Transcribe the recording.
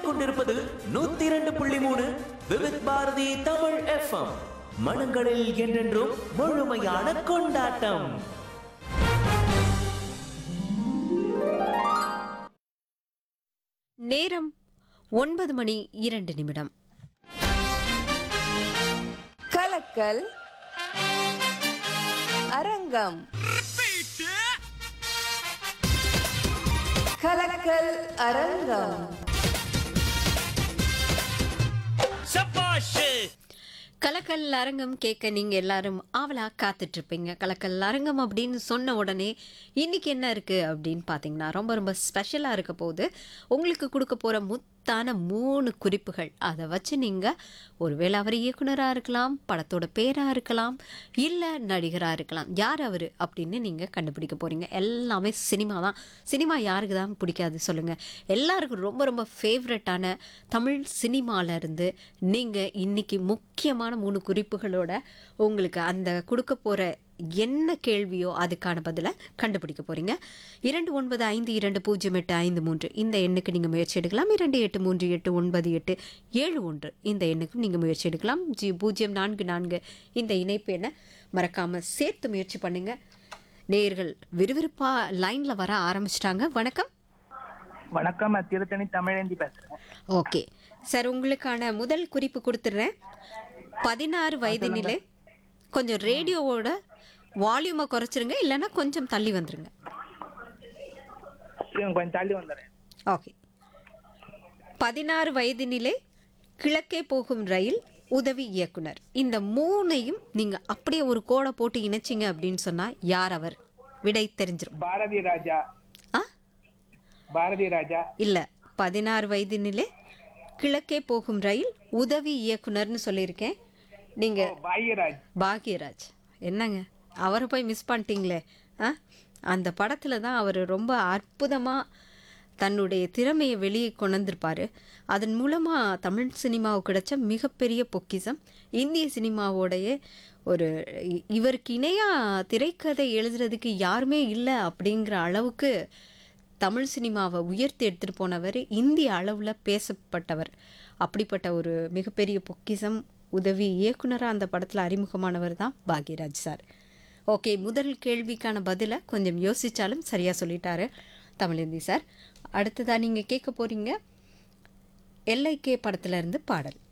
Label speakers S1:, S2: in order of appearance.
S1: கேட்டுக்கொண்டிருப்பது நூத்தி இரண்டு புள்ளி மூணு விவித் பாரதி தமிழ் எஃப்எம் மனங்களில் என்றென்றும் முழுமையான கொண்டாட்டம்
S2: நேரம் ஒன்பது மணி இரண்டு நிமிடம்
S3: கலக்கல் அரங்கம் கலக்கல் அரங்கம்
S2: கலக்கல் அரங்கம் கேட்க நீங்க எல்லாரும் ஆவலா காத்துட்டு இருப்பீங்க கலக்கல் அரங்கம் அப்படின்னு சொன்ன உடனே இன்னைக்கு என்ன இருக்கு அப்படின்னு பார்த்தீங்கன்னா ரொம்ப ரொம்ப ஸ்பெஷலா இருக்க போது உங்களுக்கு கொடுக்க போற முத்தான மூணு குறிப்புகள் அதை வச்சு நீங்க ஒருவேளை அவர் இயக்குனராக இருக்கலாம் படத்தோட பேராக இருக்கலாம் இல்லை நடிகராக இருக்கலாம் யார் அவர் அப்படின்னு நீங்கள் கண்டுபிடிக்க போறீங்க எல்லாமே சினிமா தான் சினிமா யாருக்கு தான் பிடிக்காது சொல்லுங்கள் எல்லாருக்கும் ரொம்ப ரொம்ப ஃபேவரட்டான தமிழ் சினிமால இருந்து நீங்கள் இன்னைக்கு முக்கியமான மூணு குறிப்புகளோட உங்களுக்கு அந்த கொடுக்க போகிற என்ன கேள்வியோ அதுக்கான பதிலை கண்டுபிடிக்க போறீங்க இரண்டு ஒன்பது ஐந்து இரண்டு பூஜ்ஜியம் எட்டு ஐந்து மூன்று இந்த எண்ணுக்கு நீங்கள் முயற்சி எடுக்கலாம் இரண்டு எட்டு மூன்று எட்டு ஒன்பது எட்டு ஏழு ஒன்று இந்த எண்ணுக்கும் நீங்கள் முயற்சி எடுக்கலாம் ஜி பூஜ்ஜியம் நான்கு நான்கு இந்த இணைப்பு எண்ணை மறக்காம சேர்த்து முயற்சி பண்ணுங்க நேயர்கள் விறுவிறுப்பா லைன்ல வர ஆரம்பிச்சிட்டாங்க வணக்கம்
S4: வணக்கம் நான் திருத்தணி தமிழேந்தி பேசுறேன்
S2: ஓகே சார் உங்களுக்கான முதல் குறிப்பு கொடுத்துட்றேன் பதினாறு வயது நிலை கொஞ்சம் ரேடியோவோட வால்யூமை குறைச்சிருங்க இல்லைன்னா கொஞ்சம் தள்ளி வந்துருங்க
S4: இவன் கொஞ்சம் தள்ளி வந்துடுறேன்
S2: ஓகே பதினாறு வயது நிலை கிழக்கே போகும் ரயில் உதவி இயக்குனர் இந்த மூணையும் நீங்கள் அப்படியே ஒரு கோடை போட்டு இணைச்சிங்க அப்படின்னு சொன்னால் யார் அவர் விடை தெரிஞ்சிரும்
S4: பாரதி ராஜா
S2: ஆ
S4: பாரதி ராஜா
S2: இல்லை பதினாறு வயது நிலை கிழக்கே போகும் ரயில் உதவி இயக்குனர்னு சொல்லியிருக்கேன் நீங்கள்
S4: பாக்யராஜ்
S2: பாக்யராஜ் என்னங்க அவரை போய் மிஸ் பண்ணிட்டீங்களே ஆ அந்த படத்தில் தான் அவர் ரொம்ப அற்புதமாக தன்னுடைய திறமையை வெளியே கொண்டு வந்திருப்பாரு அதன் மூலமாக தமிழ் சினிமாவுக்கு கிடைச்ச மிகப்பெரிய பொக்கிஷம் இந்திய சினிமாவோடைய ஒரு இ- இவருக்கு இணையாக திரைக்கதை எழுதுறதுக்கு யாருமே இல்லை அப்படிங்கிற அளவுக்கு தமிழ் சினிமாவை உயர்த்தி எடுத்துகிட்டு போனவர் இந்திய அளவில் பேசப்பட்டவர் அப்படிப்பட்ட ஒரு மிகப்பெரிய பொக்கிஷம் உதவி இயக்குனராக அந்த படத்தில் அறிமுகமானவர் தான் பாக்யராஜ் சார் ஓகே முதல் கேள்விக்கான பதிலை கொஞ்சம் யோசிச்சாலும் சரியாக சொல்லிட்டாரு தமிழந்தி சார் அடுத்ததாக நீங்கள் கேட்க போகிறீங்க எல்ஐகே படத்துல இருந்து பாடல்